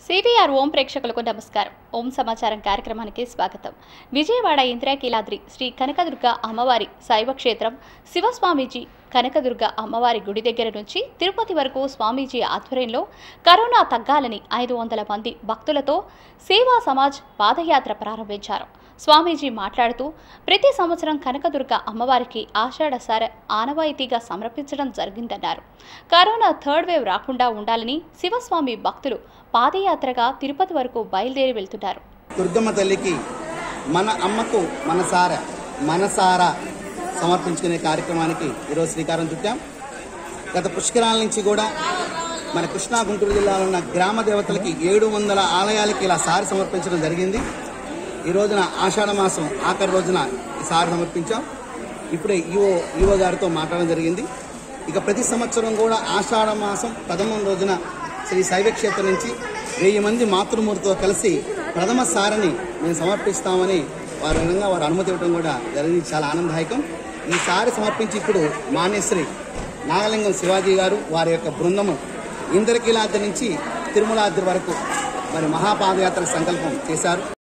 CBR ఓం ప్రేక్షకులకు నమస్కారం ఓం సమాచారం కార్యక్రమానికి స్వాగతం విజయవాడ ఇంద్రాకీలాద్రి శ్రీ కనకదుర్గ అమ్మవారి శైవ క్షేత్రం శివస్వామీజీ కనకదుర్గ అమ్మవారి గుడి దగ్గర నుంచి తిరుపతి వరకు స్వామీజీ ఆధ్వర్యంలో కరోనా తగ్గాలని ఐదు వందల మంది భక్తులతో సేవా సమాజ్ పాదయాత్ర ప్రారంభించారు స్వామీజీ మాట్లాడుతూ ప్రతి సంవత్సరం కనకదుర్గ అమ్మవారికి ఆషాఢ సార ఆనవాయితీగా సమర్పించడం జరిగిందన్నారు కరోనా థర్డ్ వేవ్ రాకుండా ఉండాలని శివస్వామి భక్తులు పాదయాత్రగా తిరుపతి వరకు బయలుదేరి వెళ్తున్నారు దుర్గమ్మ తల్లికి మన అమ్మకు మనసార మనసారా సమర్పించుకునే కార్యక్రమానికి ఈరోజు శ్రీకారం చుట్టాం గత పుష్కరాల నుంచి కూడా మన కృష్ణా గుంటూరు జిల్లాలో ఉన్న గ్రామ దేవతలకి ఏడు వందల ఆలయాలకి ఇలా సారి సమర్పించడం జరిగింది ఈ రోజున ఆషాఢ మాసం ఆఖరి రోజున ఈ సారి సమర్పించాం ఇప్పుడే ఈవో ఈవో గారితో మాట్లాడడం జరిగింది ఇక ప్రతి సంవత్సరం కూడా ఆషాఢ మాసం ప్రథమ రోజున శ్రీ శైవక్షేత్రం నుంచి వెయ్యి మంది మాతృమూర్తితో కలిసి ప్రథమ సారిని మేము సమర్పిస్తామని వారి విధంగా వారు అనుమతి ఇవ్వడం కూడా జరిగింది చాలా ఆనందదాయకం ఈ సారి సమర్పించి ఇప్పుడు మాన్యశ్రీ నాగలింగం శివాజీ గారు వారి యొక్క బృందము ఇంద్రకీలాద్రి నుంచి తిరుమలాద్రి వరకు మరి మహాపాదయాత్ర సంకల్పం చేశారు